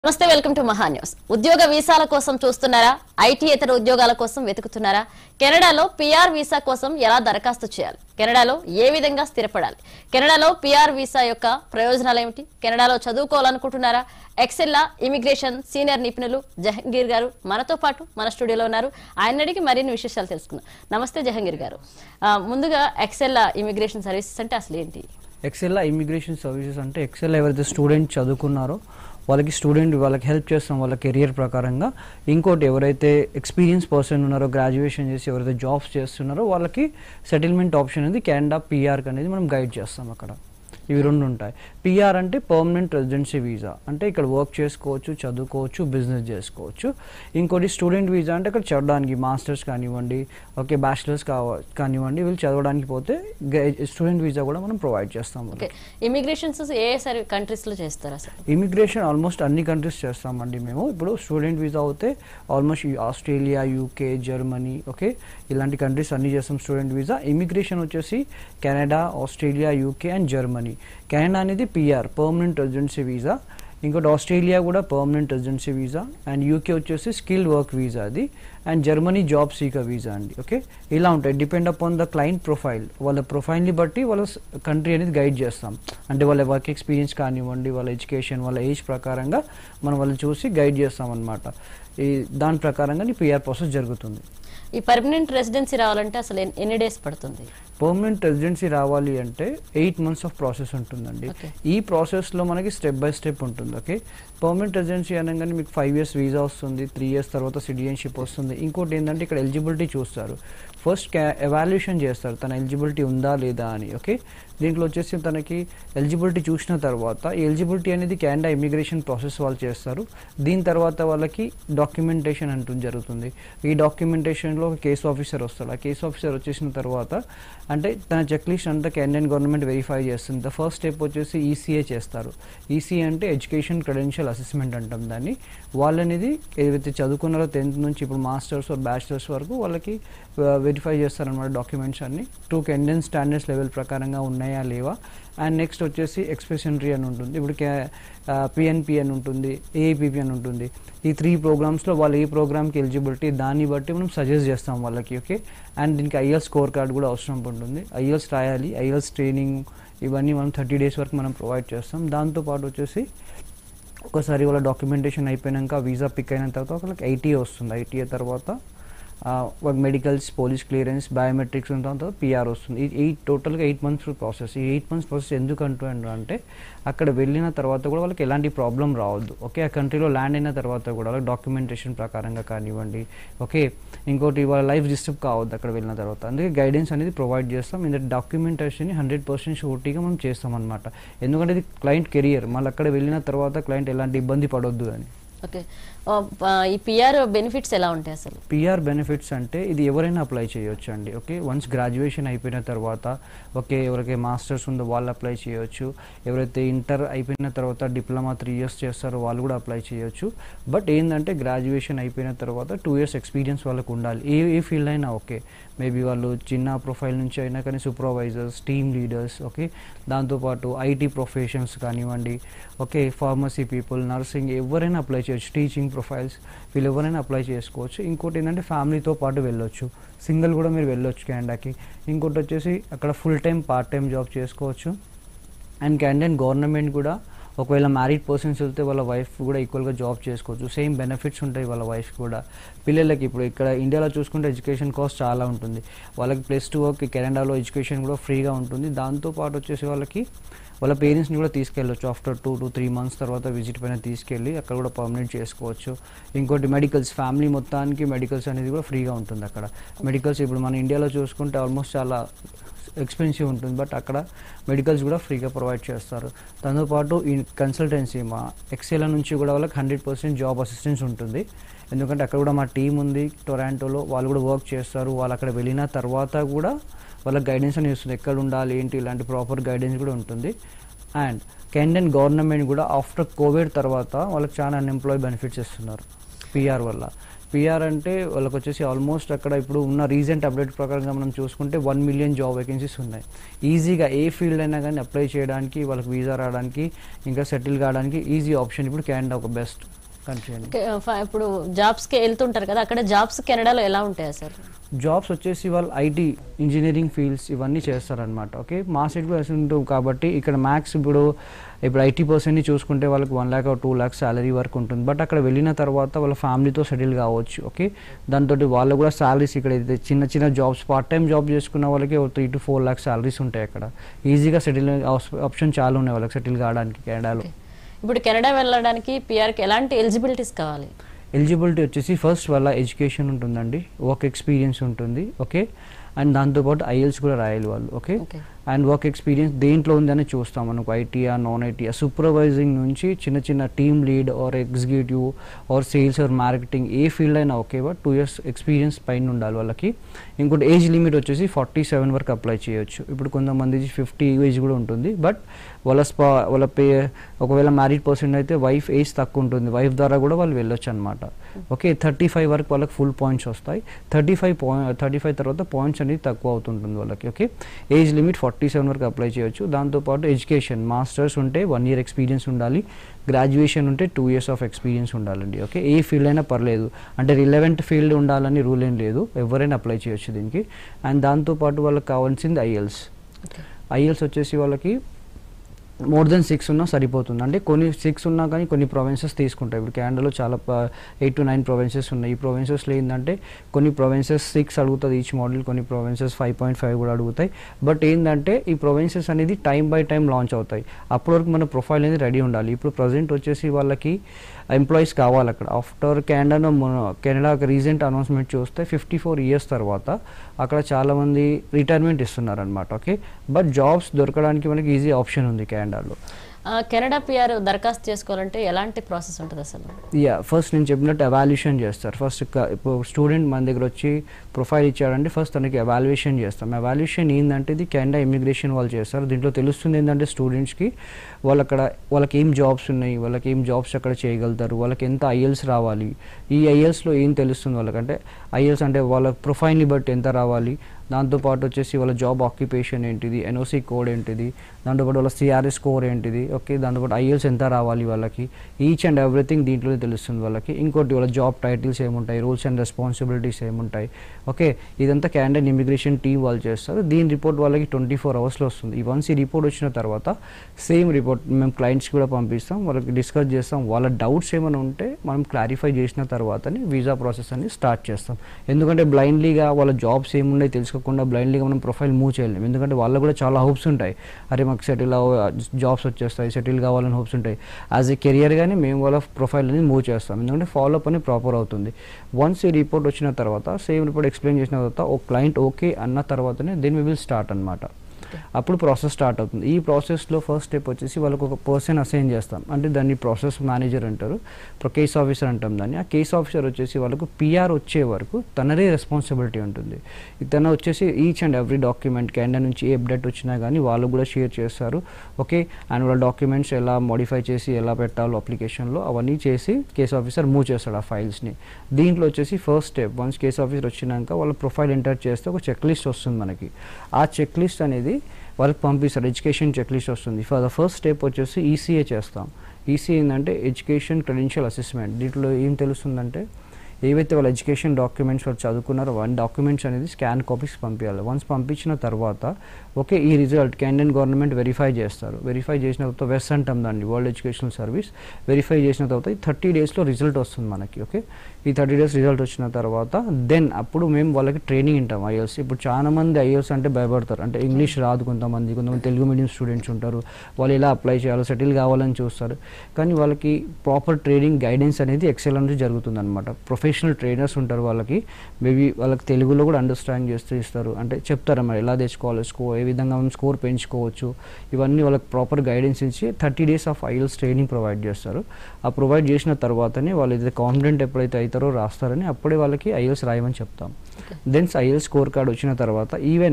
నమస్తే welcome to మహా news ఉద్యోగ వీసాల కోసం చూస్తున్నారా ఐటీయేతర ఉద్యోగాల కోసం వెతుకుతున్నారా కెనడాలో పిఆర్ వీసా కోసం ఎలా దరఖాస్తు చేయాలి కెనడాలో ఏ విధంగా స్థిరపడాలి కెనడాలో పిఆర్ వీసా యొక్క ప్రయోజనాలు ఏమిటి కెనడాలో చదువుకోవాలనుకుంటున్నారా ఎక్సెల్లా ఇమిగ్రేషన్ సీనియర్ నిపుణులు జహంగీర్ గారు మనతో పాటు మన స్టూడియోలో ఉన్నారు ఆయన అడిగి మరిన్ని విశేషాలు తెలుసుకుందాం నమస్తే జహంగీర్ గారు ఆ, ముందుగా ఎక్సెల్లా ఇమిగ్రేషన్ సర్వీసెస్ అంటే అసలు ఏంటి ఎక్సెల్లా ఇమిగ్రేషన్ సర్వీసెస్ అంటే ఎక్సెల్ ఎవరైతే స్టూడెంట్ చదువుకున్నారో వాళ్ళకి స్టూడెంట్ వాళ్ళకి హెల్ప్ చేస్తాం వాళ్ళ కెరియర్ ప్రకారంగా ఇంకోటి ఎవరైతే ఎక్స్పీరియన్స్ పర్సన్ ఉన్నారో గ్రాడ్యుయేషన్ చేసి ఎవరైతే జాబ్స్ చేస్తున్నారో వాళ్ళకి సెటిల్మెంట్ ఆప్షన్ అనేది కెనడా పిఆర్కి అనేది మనం గైడ్ చేస్తాం అక్కడ ఇవి రెండు ఉంటాయి పిఆర్ అంటే పర్మనెంట్ రెసిడెన్సీ వీసా అంటే ఇక్కడ వర్క్ చేసుకోవచ్చు చదువుకోవచ్చు బిజినెస్ చేసుకోవచ్చు ఇంకోటి స్టూడెంట్ వీసా అంటే ఇక్కడ చదవడానికి మాస్టర్స్ కానివ్వండి ఓకే బ్యాచిలర్స్ కావ కానివ్వండి వీళ్ళు చదవడానికి పోతే స్టూడెంట్ వీసా కూడా మనం ప్రొవైడ్ చేస్తాం ఓకే ఇమిగ్రేషన్స్ ఏ సర్వీ కంట్రీస్ లో చేస్తారు అసలు ఇమిగ్రేషన్ ఆల్మోస్ట్ అన్ని కంట్రీస్ చేస్తామండి మేము ఇప్పుడు స్టూడెంట్ వీసా అవుతే ఆల్మోస్ట్ ఈ ఆస్ట్రేలియా యూకే జర్మనీ ఓకే ఇలాంటి కంట్రీస్ అన్ని చేస్తాం స్టూడెంట్ వీసా ఇమిగ్రేషన్ వచ్చేసి Canada Australia UK and Germany Canada అనేది పిఆర్ పర్మనెంట్ రెసిడెన్సీ వీసా ఇంకోటి ఆస్ట్రేలియా కూడా permanent residency visa and UK వచ్చేసి స్కిల్ వర్క్ వీసా అది and Germany job seeker visa అండి ఓకే ఇలా ఉంటాయి depend upon the client profile వాళ్ళ ప్రొఫైల్ని బట్టి వాళ్ళ కంట్రీ అనేది గైడ్ చేస్తాం అంటే వాళ్ళ వర్క్ ఎక్స్పీరియన్స్ కానివ్వండి వాళ్ళ ఎడ్యుకేషన్ వాళ్ళ ఏజ్ ప్రకారంగా మనం వాళ్ళని చూసి గైడ్ చేస్తాం అనమాట ఈ దాని ప్రకారంగా ఈ పిఆర్ ప్రాసెస్ జరుగుతుంది ఈ పర్మనెంట్ రెసిడెన్సీ రావాలంటే అసలు ఎన్- ఎన్ని డేస్ పడుతుంది పర్మనెంట్ రెసిడెన్సీ రావాలి అంటే ఎయిట్ మంత్స్ ఆఫ్ ప్రాసెస్ ఉంటుందండి Okay. ఈ ప్రాసెస్లో మనకి స్టెప్ బై స్టెప్ ఉంటుంది ఓకే పర్మనెంట్ రెసిడెన్సీ అనగానే మీకు ఫైవ్ ఇయర్స్ వీసా వస్తుంది త్రీ ఇయర్స్ తర్వాత సిటిజన్షిప్ వస్తుంది ఇంకోటి ఏంటంటే ఇక్కడ ఎలిజిబిలిటీ చూస్తారు ఫస్ట్ ఎవాల్యుయేషన్ చేస్తారు తన ఎలిజిబిలిటీ ఉందా లేదా అని ఓకే దీంట్లో వచ్చేసి తనకి ఎలిజిబిలిటీ చూసిన తర్వాత ఈ ఎలిజిబిలిటీ అనేది కెనడా ఇమిగ్రేషన్ ప్రాసెస్ వాళ్ళు చేస్తారు దీని తర్వాత వాళ్ళకి డాక్యుమెంటేషన్ అంటూ జరుగుతుంది ఈ డాక్యుమెంటేషన్లో ఒక కేసు ఆఫీసర్ వస్తాడు ఆ కేసు ఆఫీసర్ వచ్చేసిన తర్వాత అంటే తన చెక్ లిస్ట్ అంతా కెనడియన్ గవర్నమెంట్ వెరిఫై చేస్తుంది ద ఫస్ట్ స్టెప్ వచ్చేసి ఈసీఏ చేస్తారు ఈసీఏ అంటే ఎడ్యుకేషన్ క్రెడెన్షియల్ అసెస్మెంట్ అంటాం దాన్ని వాళ్ళనేది ఏదైతే చదువుకున్నారో టెన్త్ నుంచి ఇప్పుడు మాస్టర్స్ ఆర్ బ్యాచిలర్స్ వరకు వాళ్ళకి వెరిఫై చేస్తారనమాట డాక్యుమెంట్స్ అన్ని టూ కెండియన్ స్టాండర్డ్స్ లెవెల్ ప్రకారంగా ఉన్నాయా లేవా అండ్ నెక్స్ట్ వచ్చేసి ఎక్స్ప్రెషనరీ అని ఉంటుంది ఇప్పుడు పిఎన్పి అని ఉంటుంది ఏఐపిపి అని ఉంటుంది ఈ త్రీ ప్రోగ్రామ్స్లో వాళ్ళు ఏ ప్రోగ్రామ్కి ఎలిజిబిలిటీ దాన్ని బట్టి మనం సజెస్ట్ చేస్తాం వాళ్ళకి ఓకే అండ్ దీనికి ఐఎల్స్ స్కోర్ కార్డ్ కూడా అవసరం ఉంటుంది ఐఎల్స్ రాయాలి ఐఎల్స్ ట్రైనింగ్ ఇవన్నీ మనం థర్టీ డేస్ వరకు మనం ప్రొవైడ్ చేస్తాం దాంతోపాటు వచ్చేసి ఒకసారి వాళ్ళ డాక్యుమెంటేషన్ అయిపోయాక వీసా పిక్ అయిన తర్వాత వాళ్ళకి ఐటీఏ వస్తుంది ఐటీఏ తర్వాత వాళ్ళ మెడికల్స్ పోలీస్ క్లియరెన్స్ బయోమెట్రిక్స్ ఉన్న తర్వాత పిఆర్ వస్తుంది ఈ ఎయిట్ టోటల్గా ఎయిట్ మంత్స్ ప్రాసెస్ ఈ ఎయిట్ మంత్స్ ప్రాసెస్ ఎందుకు అంటున్నాను అంటే అక్కడ వెళ్ళిన తర్వాత కూడా వాళ్ళకి ఎలాంటి ప్రాబ్లం రావద్దు ఓకే ఆ కంట్రీలో ల్యాండ్ అయిన తర్వాత కూడా వాళ్ళకి డాక్యుమెంటేషన్ ప్రకారంగా కానివ్వండి ఓకే ఇంకోటి వాళ్ళ లైఫ్ డిస్టర్బ్ కావద్దు అక్కడ వెళ్ళిన తర్వాత అందుకే గైడెన్స్ అనేది ప్రొవైడ్ చేస్తాం ఇంత డాక్యుమెంటేషన్ హండ్రెడ్ పర్సెంట్ షూరిటీగా మనం చేస్తాం అనమాట ఎందుకంటే ఇది క్లయింట్ కెరియర్ మళ్ళీ అక్కడ వెళ్ళిన తర్వాత క్లయింట్ ఎలాంటి ఇబ్బంది పడొద్దు అని ఓకే ఆ, ఆ, ఈ పిఆర్ బెనిఫిట్స్ ఎలా ఉంటాయి అసలు పిఆర్ బెనిఫిట్స్ అంటే ఇది ఎవరైనా అప్లై చేయొచ్చు అండి ఓకే వన్స్ గ్రాడ్యుయేషన్ అయిపోయిన తర్వాత ఓకే ఎవరికి మాస్టర్స్ ఉందో వాళ్ళు అప్లై చేయొచ్చు ఎవరైతే ఇంటర్ అయిపోయిన తర్వాత డిప్లొమా త్రీ ఇయర్స్ చేస్తారో వాళ్ళు కూడా అప్లై చేయొచ్చు బట్ ఏంటంటే గ్రాడ్యుయేషన్ అయిపోయిన తర్వాత టూ ఇయర్స్ ఎక్స్పీరియన్స్ వాళ్ళకు ఉండాలి ఏ ఏ ఫీల్డ్ అయినా ఓకే మేబీ వాళ్ళు చిన్న ప్రొఫైల్ నుంచి అయినా కానీ సూపర్వైజర్స్ టీమ్ లీడర్స్ ఓకే దాంతోపాటు ఐటీ ప్రొఫెషన్స్ కానివ్వండి ఓకే ఫార్మసీ పీపుల్ నర్సింగ్ ఎవరైనా అప్లై చేయొచ్చు టీచింగ్ ప్రొఫైల్స్ వీళ్ళు ఎవరైనా అప్లై చేసుకోవచ్చు ఇంకోటి ఏంటంటే ఫ్యామిలీతో పాటు వెళ్ళొచ్చు సింగిల్ కూడా మీరు వెళ్ళొచ్చు కెనడాకి ఇంకోటి వచ్చేసి అక్కడ full time part time job చేసుకోవచ్చు అండ్ కెనడియన్ గవర్నమెంట్ కూడా ఒకవేళ మ్యారీడ్ పర్సన్స్ వెళ్తే వాళ్ళ వైఫ్ కూడా ఈక్వల్గా జాబ్ చేసుకోవచ్చు సేమ్ బెనిఫిట్స్ ఉంటాయి వాళ్ళ వైఫ్ కూడా పిల్లలకి ఇప్పుడు ఇక్కడ ఇండియాలో చూసుకుంటే ఎడ్యుకేషన్ కాస్ట్ చాలా ఉంటుంది వాళ్ళకి ప్లస్ టూ వర్క్ కెనడాలో ఎడ్యుకేషన్ కూడా ఫ్రీగా ఉంటుంది దాంతోపాటు వచ్చేసి వాళ్ళకి వాళ్ళ పేరెంట్స్ని కూడా తీసుకెళ్ళొచ్చు after two to three months తర్వాత విజిట్ పైన తీసుకెళ్ళి అక్కడ కూడా పర్మనెంట్ చేసుకోవచ్చు ఇంకోటి మెడికల్స్ ఫ్యామిలీ మొత్తానికి మెడికల్స్ అనేది కూడా ఫ్రీగా ఉంటుంది అక్కడ మెడికల్స్ ఇప్పుడు మన ఇండియాలో చూసుకుంటే ఆల్మోస్ట్ చాలా ఎక్స్పెన్సివ్ ఉంటుంది బట్ అక్కడ మెడికల్స్ కూడా ఫ్రీగా ప్రొవైడ్ చేస్తారు దాంతోపాటు ఈ కన్సల్టెన్సీ మా ఎక్సెల్ నుంచి కూడా వాళ్ళకి హండ్రెడ్ పర్సెంట్ జాబ్ అసిస్టెన్స్ ఉంటుంది ఎందుకంటే అక్కడ కూడా మా టీం ఉంది టొరాంటోలో వాళ్ళు కూడా వర్క్ చేస్తారు వాళ్ళు అక్కడ వెళ్ళిన తర్వాత కూడా వాళ్ళకి గైడెన్స్ అని ఇస్తుంది ఎక్కడ ఉండాలి ఏంటి ఇలాంటి ప్రాపర్ గైడెన్స్ కూడా ఉంటుంది అండ్ కెండన్ గవర్నమెంట్ కూడా ఆఫ్టర్ కోవిడ్ తర్వాత వాళ్ళకి చాలా అన్ఎంప్లాయ్ బెనిఫిట్స్ ఇస్తున్నారు పిఆర్ వల్ల పిఆర్ అంటే వాళ్ళకి వచ్చేసి ఆల్మోస్ట్ అక్కడ ఇప్పుడు ఉన్న రీసెంట్ అప్డేట్ ప్రకారంగా మనం చూసుకుంటే వన్ మిలియన్ జాబ్ వేకెన్సీస్ ఉన్నాయి ఈజీగా ఏ ఫీల్డ్ అయినా కానీ అప్లై చేయడానికి వాళ్ళకి వీసా రావడానికి ఇంకా సెటిల్ కావడానికి ఈజీ ఆప్షన్ ఇప్పుడు కెనడా ఒక బెస్ట్ కంట్రీ అండి కే- ఫ- ఇప్పుడు జాబ్స్ కి వెళ్తుంటారు కదా అక్కడ జాబ్స్ కెనడాలో ఎలా ఉంటాయా సార్ జాబ్స్ వచ్చేసి వాళ్ళు ఐటీ ఇంజనీరింగ్ ఫీల్డ్స్ ఇవన్నీ చేస్తారనమాట ఓకే మా సైడ్ కూడా ఉంటుంది కాబట్టి ఇక్కడ మ్యాక్స్ ఇప్పుడు ఇప్పుడు ఐటీ పర్సెంట్ని చూసుకుంటే వాళ్ళకి one lakh two lakhs salary వరకు ఉంటుంది బట్ అక్కడ వెళ్ళిన తర్వాత వాళ్ళ ఫ్యామిలీతో సెటిల్ కావచ్చు ఓకే దాంతో వాళ్ళు కూడా శాలరీస్ ఇక్కడ అయితే చిన్న చిన్న జాబ్స్ పార్ట్ టైం జాబ్ చేసుకున్న వాళ్ళకి three to four lakhs salaries ఉంటాయి అక్కడ ఈజీగా సెటిల్ ఆప్షన్ చాలా ఉన్నాయి వాళ్ళకి సెటిల్ కావడానికి కెనడాలో ఇప్పుడు కెనడా వెళ్ళడానికి పిఆర్ కి ఎలాంటి ఎలిజిబిలిటీస్ కావాలి ఎలిజిబిలిటీ వచ్చేసి ఫస్ట్ వాళ్ళ ఎడ్యుకేషన్ ఉంటుందండి వర్క్ ఎక్స్పీరియన్స్ ఉంటుంది ఓకే అండ్ దాంతోపాటు ఐఎల్స్ కూడా రాయాలి వాళ్ళు okay okay and work experience దేంట్లో ఉందని చూస్తాం మనకు ఐటీఆ నాన్ ఐటీఆ సూపర్వైజింగ్ నుంచి చిన్న చిన్న team lead or executive or sales or marketing ఏ ఫీల్డ్ అయినా okay but two years experience పైన ఉండాలి వాళ్ళకి ఇంకోటి ఏజ్ లిమిట్ వచ్చేసి ఫార్టీ సెవెన్ వరకు అప్లై చేయొచ్చు ఇప్పుడు కొంతమంది ఫిఫ్టీ ఏజ్ కూడా ఉంటుంది బట్ వాళ్ళ స్పా వాళ్ళ పే ఒకవేళ మ్యారీడ్ పర్సన్ అయితే వైఫ్ ఏజ్ తక్కువ ఉంటుంది వైఫ్ ద్వారా కూడా వాళ్ళు వెళ్ళొచ్చు అనమాట ఓకే థర్టీ ఫైవ్ వరకు వాళ్ళకి ఫుల్ పాయింట్స్ వస్తాయి thirty five point thirty five తర్వాత పాయింట్స్ అనేది తక్కువ అవుతుంటుంది వాళ్ళకి okay age limit forty seven వరకు అప్లై చేయొచ్చు దాంతోపాటు ఎడ్యుకేషన్ మాస్టర్స్ ఉంటే వన్ ఇయర్ ఎక్స్పీరియన్స్ ఉండాలి గ్రాడ్యుయేషన్ ఉంటే టూ ఇయర్స్ ఆఫ్ ఎక్స్పీరియన్స్ ఉండాలండి ఓకే ఏ ఫీల్డ్ అయినా పర్లేదు అంటే రిలవెంట్ ఫీల్డ్ ఉండాలని రూల్ ఏం లేదు ఎవరైనా అప్లై చేయొచ్చు దీనికి అండ్ దాంతోపాటు వాళ్ళకి కావాల్సింది ఐఎల్స్ ఓకే ఐఎల్స్ వచ్చేసి వాళ్ళకి మోర్ దెన్ సిక్స్ ఉన్నా సరిపోతుంది అంటే కొన్ని సిక్స్ ఉన్నా కానీ కొన్ని ప్రొవిన్సెస్ తీసుకుంటాయి ఇప్పుడు క్యానడాలో చాలా ఎయిట్ టు నైన్ ప్రొవిన్సెస్ ఉన్నాయి ఈ ప్రొవిన్సెస్లో ఏంటంటే కొన్ని ప్రొవిన్సెస్ సిక్స్ అడుగుతుంది ఈచ్ మోడల్ కొన్ని ప్రొవిన్సెస్ ఫైవ్ పాయింట్ ఫైవ్ కూడా అడుగుతాయి బట్ ఏంటంటే ఈ ప్రొవిన్సెస్ అనేది టైం బై టైం లాంచ్ అవుతాయి అప్పటి వరకు మన ప్రొఫైల్ అనేది రెడీ ఉండాలి ఇప్పుడు ప్రజెంట్ వచ్చేసి వాళ్ళకి ఎంప్లాయీస్ కావాలి అక్కడ after Canada Canada recent announcement చూస్తే ఫిఫ్టీ ఫోర్ ఇయర్స్ తర్వాత అక్కడ చాలామంది రిటైర్మెంట్ ఇస్తున్నారు అనమాట ఓకే బట్ జాబ్స్ దొరకడానికి మనకి ఈజీ ఆప్షన్ ఉంది కెనడాలో ఆ, కెనడా పిఆర్ దరఖాస్తు చేసుకోవాలంటే ఎలాంటి ప్రాసెస్ ఉంటుంది అసలు యా ఫస్ట్ నేను చెప్పినట్టు ఎవాల్యుయేషన్ చేస్తారు ఫస్ట్ ఇప్పుడు స్టూడెంట్ మన దగ్గర వచ్చి ప్రొఫైల్ ఇచ్చాడంటే ఫస్ట్ తనకి ఎవాల్యుయేషన్ చేస్తాం ఎవాల్యుయేషన్ ఏంటంటే ఇది కెనడా ఇమిగ్రేషన్ వాళ్ళు చేస్తారు దీంట్లో తెలుస్తుంది ఏంటంటే స్టూడెంట్స్కి వాళ్ళు అక్కడ వాళ్ళకి ఏం జాబ్స్ ఉన్నాయి వాళ్ళకి ఏం జాబ్స్ అక్కడ చేయగలుగుతారు వాళ్ళకి ఎంత ఐఎల్స్ రావాలి ఈ ఐఎల్స్లో ఏం తెలుస్తుంది వాళ్ళకంటే ఐఎల్స్ అంటే వాళ్ళ ప్రొఫైల్ని బట్టి ఎంత రావాలి దాంతోపాటు వచ్చేసి వాళ్ళ జాబ్ ఆక్యుపేషన్ ఏంటిది ఎన్ఓసి కోడ్ ఏంటిది దాంతోపాటు వాళ్ళ సిఆర్ఎస్ స్కోర్ ఏంటిది ఓకే దాంతోపాటు ఐఎల్స్ ఎంత రావాలి వాళ్ళకి ఈచ్ అండ్ ఎవ్రీథింగ్ దీంట్లోనే తెలుస్తుంది వాళ్ళకి ఇంకోటి వాళ్ళ జాబ్ టైటిల్స్ ఏముంటాయి రూల్స్ అండ్ రెస్పాన్సిబిలిటీస్ ఏముంటాయి ఓకే ఇదంతా క్యాండిడేట్ ఇమిగ్రేషన్ టీం వాళ్ళు చేస్తారు దీని రిపోర్ట్ వాళ్ళకి ట్వంటీ ఫోర్ అవర్స్లో వస్తుంది ఈ వన్స్ ఈ రిపోర్ట్ వచ్చిన తర్వాత సేమ్ రిపోర్ట్ మేము క్లయింట్స్ కూడా పంపిస్తాం వాళ్ళకి డిస్కస్ చేస్తాం వాళ్ళ డౌట్స్ ఏమైనా ఉంటే మనం క్లారిఫై చేసిన తర్వాతనే వీసా ప్రాసెస్ అనేది స్టార్ట్ చేస్తాం ఎందుకంటే బ్లైండ్లీగా వాళ్ళ జాబ్స్ ఏమున్నాయి తెలుసుకోకుండా బ్లైండ్లీగా మనం ప్రొఫైల్ మూవ్ చేయలేము ఎందుకంటే వాళ్ళకు కూడా చాలా హోప్స్ ఉంటాయి అరే మాకు సెటిల్ అవ జాబ్స్ వచ్చేస్తాయి సెటిల్ కావాలని హోప్స్ ఉంటాయి యాజ్ ఏ కెరియర్ కానీ మేము వాళ్ళ ప్రొఫైల్ అనేది మూవ్ చేస్తాం ఎందుకంటే ఫాలోఅప్ అని ప్రాపర్ అవుతుంది వన్స్ ఈ రిపోర్ట్ వచ్చిన తర్వాత సేమ్ రిపోర్ట్ ఎక్స్ప్లెయిన్ చేసిన తర్వాత ఓ క్లయింట్ ఓకే అన్న తర్వాతనే దెన్ వి విల్ స్టార్ట్ అనమాట అప్పుడు ప్రాసెస్ స్టార్ట్ అవుతుంది ఈ ప్రాసెస్లో ఫస్ట్ స్టెప్ వచ్చేసి వాళ్ళకి ఒక పర్సన్ అసైన్ చేస్తాం అంటే దాన్ని ప్రాసెస్ మేనేజర్ అంటారు కేస్ ఆఫీసర్ అంటాం దాన్ని ఆ కేస్ ఆఫీసర్ వచ్చేసి వాళ్ళకు పిఆర్ వచ్చే వరకు తనదే రెస్పాన్సిబిలిటీ ఉంటుంది తన వచ్చేసి each and every document Canada నుంచి ఏ అప్డేట్ వచ్చినా కానీ వాళ్ళు కూడా షేర్ చేస్తారు ఓకే అండ్ వాళ్ళ డాక్యుమెంట్స్ ఎలా మోడిఫై చేసి ఎలా పెట్టాలో అప్లికేషన్లో అవన్నీ చేసి కేస్ ఆఫీసర్ మూవ్ చేస్తాడు ఆ ఫైల్స్ని దీంట్లో వచ్చేసి first step once case officer వచ్చినాక వాళ్ళ ప్రొఫైల్ ఎంటర్ చేస్తే ఒక చెక్ లిస్ట్ వస్తుంది మనకి ఆ చెక్ లిస్ట్ అనేది వాళ్ళకి పంపిస్తారు ఎడ్యుకేషన్ చెక్ లిస్ట్ వస్తుంది ఫర్ ద ఫస్ట్ స్టెప్ వచ్చేసి ఈసీఏ చేస్తాం ఈసీ ఏంటంటే ఎడ్యుకేషన్ క్రెడెన్షియల్ అసెస్మెంట్ దీంట్లో ఏం తెలుస్తుందంటే ఏవైతే వాళ్ళ ఎడ్యుకేషన్ డాక్యుమెంట్స్ వాళ్ళు చదువుకున్నారో వన్ డాక్యుమెంట్స్ అనేది స్కాన్ కాపీస్ పంపించాలి వన్స్ పంపించిన తర్వాత ఓకే ఈ రిజల్ట్ కెనడియన్ గవర్నమెంట్ వెరిఫై చేస్తారు వెరిఫై చేసిన తర్వాత వెస్ అంటాం దాన్ని వరల్డ్ ఎడ్యుకేషనల్ సర్వీస్ వెరిఫై చేసిన తర్వాత ఈ థర్టీ డేస్లో రిజల్ట్ వస్తుంది మనకి ఓకే ఈ థర్టీ డేస్ రిజల్ట్ వచ్చిన తర్వాత దెన్ అప్పుడు మేము వాళ్ళకి ట్రైనింగ్ ఉంటాం ఐఎల్స్ ఇప్పుడు చాలా మంది ఐఎల్స్ అంటే భయపడతారు అంటే ఇంగ్లీష్ రాదు కొంతమంది కొంతమంది తెలుగు మీడియం స్టూడెంట్స్ ఉంటారు వాళ్ళు ఎలా అప్లై చేయాలో సెటిల్ కావాలని చూస్తారు కానీ వాళ్ళకి ప్రాపర్ ట్రైనింగ్ గైడెన్స్ అనేది ఎక్సెల్ అనేది జరుగుతుంది అనమాట ప్రొఫెషనల్ ట్రైనర్స్ ఉంటారు వాళ్ళకి మేబీ వాళ్ళకి తెలుగులో కూడా అండర్స్టాండ్ చేస్తూ ఇస్తారు అంటే చెప్తారు మరి ఎలా తెచ్చుకోవాలి స్కోర్ ఏ విధంగా మనం స్కోర్ పెంచుకోవచ్చు ఇవన్నీ వాళ్ళకి ప్రాపర్ గైడెన్స్ ఇచ్చి thirty days of IELTS training provide చేస్తారు ఆ ప్రొవైడ్ చేసిన తర్వాతనే వాళ్ళు ఏదైతే కాన్ఫిడెంట్ ఎప్పుడైతే అవుతారో రాస్తారని అప్పుడే వాళ్ళకి ఐఎల్స్ రాయమని చెప్తాం దెన్స్ ఐఎల్స్ స్కోర్ కార్డ్ వచ్చిన తర్వాత ఈవెన్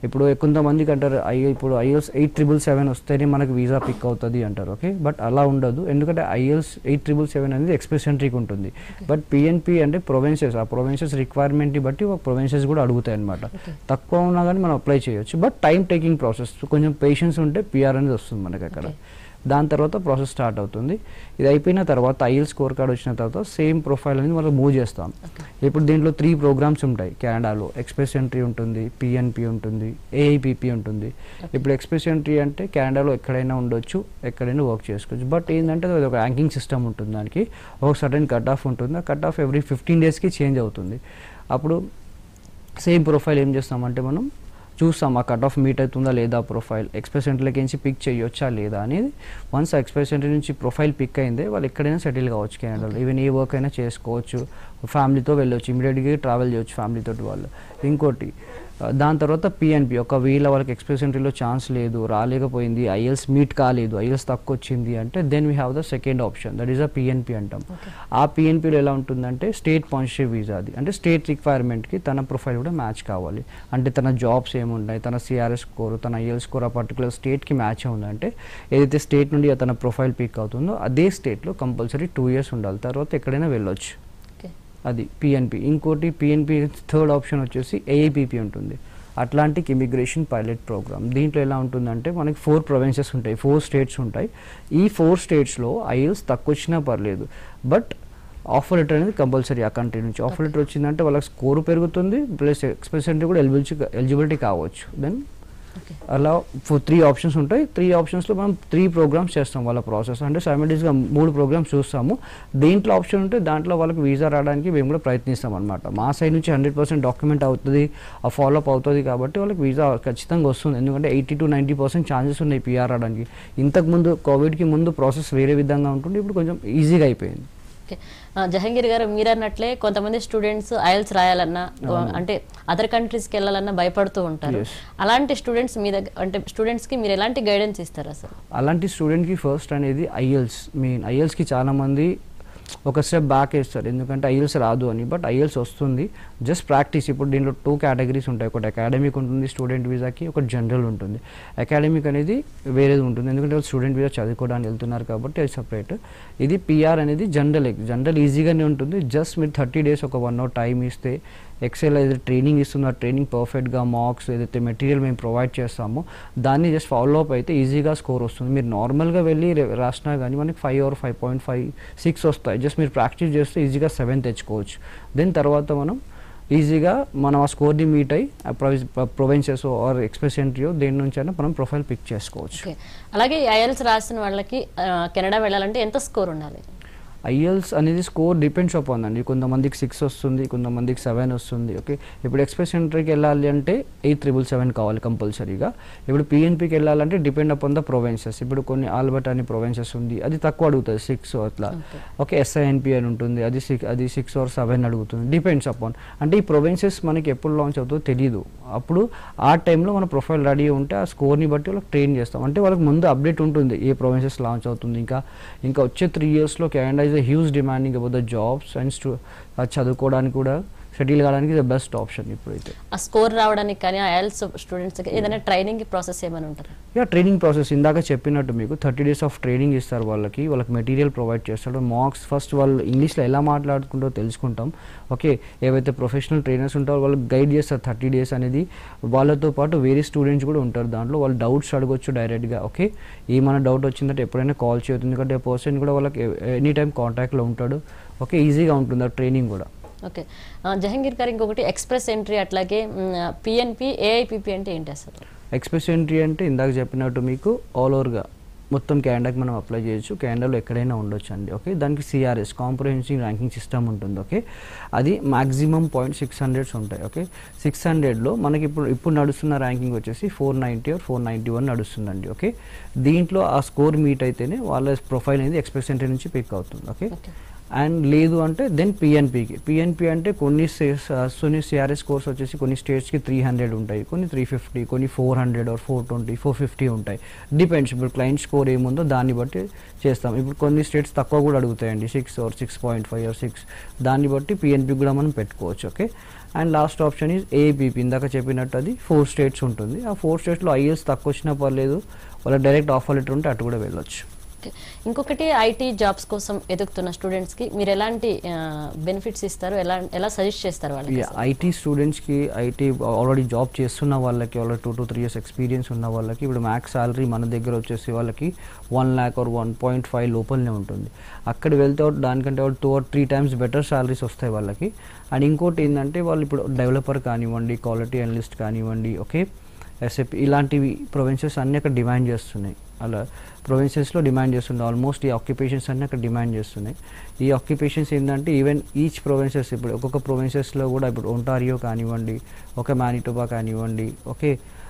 ఇప్పుడు కొంతమందికి అంటారు ఐ ఇప్పుడు ఐఎల్స్ ఎయిట్ ట్రిపుల్ సెవెన్ వస్తేనే మనకు వీసా పిక్ అవుతుంది అంటారు ఓకే బట్ అలా ఉండదు ఎందుకంటే ఐఎల్స్ ఎయిట్ ట్రిపుల్ సెవెన్ అనేది ఎక్స్ప్రెస్ ఎంట్రీకి ఉంటుంది బట్ పిఎన్పి అంటే ప్రొవెన్సెస్ ఆ ప్రొవెన్సెస్ రిక్వైర్మెంట్ని బట్టి ఒక ప్రొవెన్సెస్ కూడా అడుగుతాయి అనమాట తక్కువ ఉన్నా కానీ మనం అప్లై చేయొచ్చు బట్ టైం టేకింగ్ ప్రాసెస్ కొంచెం పేషెన్స్ ఉంటే పిఆర్ అనేది వస్తుంది మనకి అక్కడ దాని తర్వాత ప్రాసెస్ స్టార్ట్ అవుతుంది ఇది అయిపోయిన తర్వాత ఐఎల్ స్కోర్ కార్డ్ వచ్చిన తర్వాత సేమ్ ప్రొఫైల్ అనేది మనం మూవ్ చేస్తాం ఇప్పుడు దీంట్లో త్రీ ప్రోగ్రామ్స్ ఉంటాయి కెనడాలో ఎక్స్ప్రెస్ ఎంట్రీ ఉంటుంది పిఎన్పి ఉంటుంది ఏఐపిపి ఉంటుంది ఇప్పుడు ఎక్స్ప్రెస్ ఎంట్రీ అంటే కెనడాలో ఎక్కడైనా ఉండొచ్చు ఎక్కడైనా వర్క్ చేసుకోవచ్చు బట్ ఏంటంటే అది ఒక ర్యాంకింగ్ సిస్టమ్ ఉంటుంది దానికి ఒక సడన్ కట్ ఆఫ్ ఉంటుంది ఆ కట్ ఆఫ్ ఎవ్రీ ఫిఫ్టీన్ డేస్కి చేంజ్ అవుతుంది అప్పుడు సేమ్ ప్రొఫైల్ ఏం చేస్తామంటే మనం చూస్తాం ఆ కట్ ఆఫ్ మీట్ అవుతుందా లేదా ప్రొఫైల్ ఎక్స్ప్రెస్ సెంటర్లకి నుంచి పిక్ చేయొచ్చా లేదా అనేది వన్స్ ఎక్స్ప్రెస్ సెంటర్ నుంచి ప్రొఫైల్ పిక్ అయిందే వాళ్ళు ఎక్కడైనా సెటిల్ కావచ్చు కెనడాలో ఈవెన్ ఏ వర్క్ అయినా చేసుకోవచ్చు ఫ్యామిలీతో వెళ్ళొచ్చు ఇమీడియట్గా ట్రావెల్ చేయొచ్చు ఫ్యామిలీతో వాళ్ళు ఇంకోటి ఆ, దాని తర్వాత పిఎన్పి ఒకవేళ వాళ్ళకి ఎక్స్ప్రెస్ ఎంట్రీలో ఛాన్స్ లేదు రాలేకపోయింది ఐఎల్స్ మీట్ కాలేదు ఐఎల్స్ తక్కువ వచ్చింది అంటే then we have the second option that is a PNP అంటాం ఆ పిఎన్పిలో ఎలా ఉంటుందంటే స్టేట్ స్పాన్సర్షిప్ వీసా అది అంటే స్టేట్ రిక్వైర్మెంట్కి తన ప్రొఫైల్ కూడా మ్యాచ్ కావాలి అంటే తన జాబ్స్ ఏమున్నాయి తన సిఆర్ఎస్ స్కోర్ తన ఐఎల్ స్కోర్ ఆ పర్టికులర్ స్టేట్కి మ్యాచ్ ఉందంటే ఏదైతే స్టేట్ నుండి తన ప్రొఫైల్ పిక్ అవుతుందో అదే స్టేట్లో కంపల్సరీ టూ ఇయర్స్ ఉండాలి తర్వాత ఎక్కడైనా వెళ్ళొచ్చు ఓకే అది పిఎన్పి ఇంకోటి పిఎన్పి థర్డ్ ఆప్షన్ వచ్చేసి ఏఐపిపి ఉంటుంది అట్లాంటిక్ ఇమిగ్రేషన్ పైలట్ ప్రోగ్రామ్ దీంట్లో ఎలా ఉంటుందంటే మనకి ఫోర్ ప్రొవిన్సెస్ ఉంటాయి ఫోర్ స్టేట్స్ ఉంటాయి ఈ ఫోర్ స్టేట్స్లో ఐఎల్స్ తక్కువ వచ్చినా పర్లేదు బట్ ఆఫర్ లెటర్ అనేది కంపల్సరీ ఆ కంట్రీ నుంచి ఆఫర్ లెటర్ వచ్చిందంటే వాళ్ళకి స్కోర్ పెరుగుతుంది ప్లస్ ఎక్స్ప్రెస్ ఎంట్రీ కూడా ఎలిజిబిలిటీ ఎలిజిబిలిటీ కావచ్చు దెన్ ఓకే అలా ఫోర్ త్రీ ఆప్షన్స్ ఉంటాయి త్రీ ఆప్షన్స్లో మనం త్రీ ప్రోగ్రామ్స్ చేస్తాం వాళ్ళ ప్రాసెస్ అంటే సైమిల్టేస్గా మూడు ప్రోగ్రామ్స్ చూస్తాము దేంట్లో ఆప్షన్ ఉంటే దాంట్లో వాళ్ళకి వీసా రావడానికి మేము కూడా ప్రయత్నిస్తాం అనమాట మా సైడ్ నుంచి హండ్రెడ్ పర్సెంట్ డాక్యుమెంట్ అవుతుంది ఆ ఫాలోఅప్ అవుతుంది కాబట్టి వాళ్ళకి వీసా ఖచ్చితంగా వస్తుంది ఎందుకంటే eighty to ninety percent chances ఉన్నాయి పిఆర్ రావడానికి ఇంతకు ముందు కోవిడ్కి ముందు ప్రాసెస్ వేరే విధంగా ఉంటుంది ఇప్పుడు కొంచెం ఈజీగా అయిపోయింది ఓకే ఆ, జహంగీర్ గారు మీరు అన్నట్లే కొంతమంది స్టూడెంట్స్ ఐఎల్స్ రాయాలన్నా అంటే అదర్ కంట్రీస్కి వెళ్ళాలన్నా భయపడుతూ ఉంటారు Yes. అలాంటి స్టూడెంట్స్ మీ దగ్గర అంటే స్టూడెంట్స్ కి మీరు ఎలాంటి గైడెన్స్ ఇస్తారు అసలు అలాంటి స్టూడెంట్కి ఫస్ట్ అనేది ఐఎల్స్ మెయిన్ ఐఎల్స్కి చాలామంది ఒక స్టెప్ బ్యాక్ వేస్తారు ఎందుకంటే ఐఎల్స్ రాదు అని బట్ ఐఎల్స్ వస్తుంది జస్ట్ ప్రాక్టీస్ ఇప్పుడు దీంట్లో టూ కేటగిరీస్ ఉంటాయి ఒకటి అకాడమిక్ ఉంటుంది స్టూడెంట్ వీసాకి ఒకటి జనరల్ ఉంటుంది అకాడమిక్ అనేది వేరేది ఉంటుంది ఎందుకంటే వాళ్ళు స్టూడెంట్ వీసా చదువుకోవడానికి వెళ్తున్నారు కాబట్టి అది సపరేట్ ఇది పిఆర్ అనేది జనరల్ జనరల్ ఈజీగానే ఉంటుంది జస్ట్ మీరు థర్టీ డేస్ ఒక వన్ అవర్ టైం ఇస్తే ఎక్సెల్ ఏదైతే ట్రైనింగ్ ఇస్తుందో ఆ ట్రైనింగ్ పర్ఫెక్ట్గా మార్క్స్ ఏదైతే మెటీరియల్ మేము ప్రొవైడ్ చేస్తామో దాన్ని జస్ట్ ఫాలో అప్ అయితే ఈజీగా స్కోర్ వస్తుంది మీరు నార్మల్గా వెళ్ళి రే- రాసినా కానీ మనకి five or five point five six వస్తాయి జస్ట్ మీరు ప్రాక్టీస్ చేస్తే ఈజీగా సెవెన్ తెచ్చుకోవచ్చు దెన్ తర్వాత మనం ఈజీగా మనం ఆ స్కోర్ని మీట్ అయ్యి ప్రొవెన్సెస్ ఆర్ ఎక్స్ప్రెస్ ఎంట్రీయో దేని నుంచి అయినా మనం ప్రొఫైల్ పిక్ చేసుకోవచ్చు ఓకే అలాగే ఐఎల్స్ రాసిన వాళ్ళకి ఆ, కెనడా వెళ్ళాలంటే ఎంత స్కోర్ ఉండాలి ఐఎల్స్ అనేది స్కోర్ డిపెండ్స్ అపాన్ అండి కొంతమందికి సిక్స్ వస్తుంది కొంతమందికి సెవెన్ వస్తుంది ఓకే ఇప్పుడు ఎక్స్ప్రెస్ ఎంట్రీకి వెళ్ళాలి అంటే ఎయిట్ త్రిబుల్ సెవెన్ కావాలి కంపల్సరీగా ఇప్పుడు పిఎన్పికి వెళ్ళాలంటే డిపెండ్ అపాన్ ద ప్రొవెన్సెస్ ఇప్పుడు కొన్ని ఆల్బర్ట్ అని ప్రొవెన్సెస్ ఉంది అది తక్కువ అడుగుతుంది సిక్స్ అట్లా Okay. ఓకే ఎస్ఐఎన్పి అని ఉంటుంది అది సిక్స్ అది సిక్స్ ఆర్ సెవెన్ అడుగుతుంది డిపెండ్స్ అపాన్ అంటే ఈ ప్రొవెన్సెస్ మనకి ఎప్పుడు లాంచ్ అవుతుందో తెలియదు అప్పుడు ఆ టైంలో మన ప్రొఫైల్ రెడీ ఉంటే ఆ స్కోర్ని బట్టి వాళ్ళకి ట్రైన్ చేస్తాం అంటే వాళ్ళకి ముందు అప్డేట్ ఉంటుంది ఏ ప్రొవెన్సెస్ లాంచ్ అవుతుంది ఇంకా ఇంకా వచ్చే త్రీ ఇయర్స్లో Canada is a huge demanding about the jobs and స్టూ చదువుకోవడానికి కూడా సెటిల్ కావడానికి ద బెస్ట్ ఆప్షన్ ఇప్పుడైతే ఆ స్కోర్ రావడానికి కానీ ఐఎల్స్ స్టూడెంట్స్ ఏదైనా ట్రైనింగ్ ప్రాసెస్ ఏమైనా ఉంటుంది యా ట్రైనింగ్ ప్రాసెస్ ఇందాక చెప్పినట్టు మీకు థర్టీ డేస్ ఆఫ్ ట్రైనింగ్ ఇస్తారు వాళ్ళకి వాళ్ళకి మెటీరియల్ ప్రొవైడ్ చేస్తాడు మార్క్స్ ఫస్ట్ వాళ్ళు ఇంగ్లీష్లో ఎలా మాట్లాడుకుంటో తెలుసుకుంటాం ఓకే ఏవైతే ప్రొఫెషనల్ ట్రైనర్స్ ఉంటారో వాళ్ళకి గైడ్ చేస్తారు థర్టీ డేస్ అనేది వాళ్ళతో పాటు వేరే స్టూడెంట్స్ కూడా ఉంటారు దాంట్లో వాళ్ళు డౌట్స్ అడగొచ్చు డైరెక్ట్గా ఓకే ఏమైనా డౌట్ వచ్చిందంటే ఎప్పుడైనా కాల్ చేయొచ్చు ఎందుకంటే పర్సన్ కూడా వాళ్ళకి ఎనీ టైం కాంటాక్ట్లో ఉంటాడు ఓకే ఈజీగా ఉంటుంది ఆ ట్రైనింగ్ కూడా ఓకే ఆ, జహంగీర్ గారు ఇంకొకటి ఎక్స్ప్రెస్ ఎంట్రీ అట్లాగే పిఎన్పి ఏఐపిపి అంటే ఏంటి అసలు ఎక్స్ప్రెస్ ఎంట్రీ అంటే ఇందాక చెప్పినట్టు మీకు ఆల్ ఓవర్గా మొత్తం క్యాండాకి మనం అప్లై చేయొచ్చు క్యాండాలో ఎక్కడైనా ఉండొచ్చు అండి ఓకే దానికి సిఆర్ఎస్ కాంప్రహెన్సివ్ ర్యాంకింగ్ సిస్టమ్ ఉంటుంది ఓకే అది మాక్సిమం పాయింట్ సిక్స్ హండ్రెడ్స్ ఉంటాయి ఓకే సిక్స్ హండ్రెడ్లో మనకి ఇప్పుడు ఇప్పుడు నడుస్తున్న ర్యాంకింగ్ వచ్చేసి four ninety or four ninety one నడుస్తుందండి ఓకే దీంట్లో ఆ స్కోర్ మీట్ అయితేనే వాళ్ళ ప్రొఫైల్ అనేది ఎక్స్ప్రెస్ ఎంట్రీ నుంచి పిక్ అవుతుంది ఓకే ఓకే అండ్ లేదు అంటే దెన్ పిఎన్పికి పిఎన్పి అంటే కొన్ని కొన్ని సిఆర్ఎస్ కోర్స్ వచ్చేసి కొన్ని స్టేట్స్కి త్రీ హండ్రెడ్ ఉంటాయి కొన్ని త్రీ ఫిఫ్టీ కొన్ని four hundred or four twenty four fifty ఉంటాయి డిపెండ్స్ ఇప్పుడు క్లయింట్ స్కోర్ ఏముందో దాన్ని బట్టి చేస్తాం ఇప్పుడు కొన్ని స్టేట్స్ తక్కువ కూడా అడుగుతాయండి six or six point five or six దాన్ని బట్టి పిఎన్పి కూడా మనం పెట్టుకోవచ్చు okay and last option is APP ఇందాక చెప్పినట్టు అది ఫోర్ స్టేట్స్ ఉంటుంది ఆ ఫోర్ స్టేట్స్లో ఐఎస్ తక్కువ వచ్చినా పర్లేదు వాళ్ళ డైరెక్ట్ ఆఫర్ లెటర్ ఉంటే అటు కూడా వెళ్ళొచ్చు ఓకే. ఇంకొకటి ఐటీ జాబ్స్ కోసం ఎదుగుతున్న స్టూడెంట్స్ కి మీరు ఎలాంటి బెనిఫిట్స్ ఇస్తారు ఎలా ఎలా సజెస్ట్ చేస్తారు వాళ్ళకి అసలు? ఐటీ స్టూడెంట్స్కి ఐటీ ఆల్రెడీ జాబ్ చేస్తున్న వాళ్ళకి already two to three years experience ఉన్న వాళ్ళకి ఇప్పుడు మ్యాక్స్ సాలరీ మన దగ్గర వచ్చేసి వాళ్ళకి one lakh or one point five లోపలనే ఉంటుంది అక్కడ వెళ్తే దానికంటే two or three times better salaries వస్తాయి వాళ్ళకి అండ్ ఇంకోటి ఏంటంటే వాళ్ళు ఇప్పుడు డెవలపర్ కానివ్వండి క్వాలిటీ అనలిస్ట్ కానివ్వండి ఓకే ఎస్ఎపి ఇలాంటివి ప్రొవిన్సెస్ అన్నీ అక్కడ డిమాండ్ చేస్తున్నాయి అలా ప్రొవిన్సెస్లో డిమాండ్ చేస్తున్నాయి ఆల్మోస్ట్ ఈ ఆక్యుపేషన్స్ అన్నీ అక్కడ డిమాండ్ చేస్తున్నాయి ఈ ఆక్యుపేషన్స్ ఏంటంటే ఈవెన్ ఈచ్ ప్రొవిన్సెస్ ఇప్పుడు ఒక్కొక్క ప్రొవిన్సెస్లో కూడా ఇప్పుడు ఒంటారియో కానివ్వండి ఒక మానిటోబా కానివ్వండి ఓకే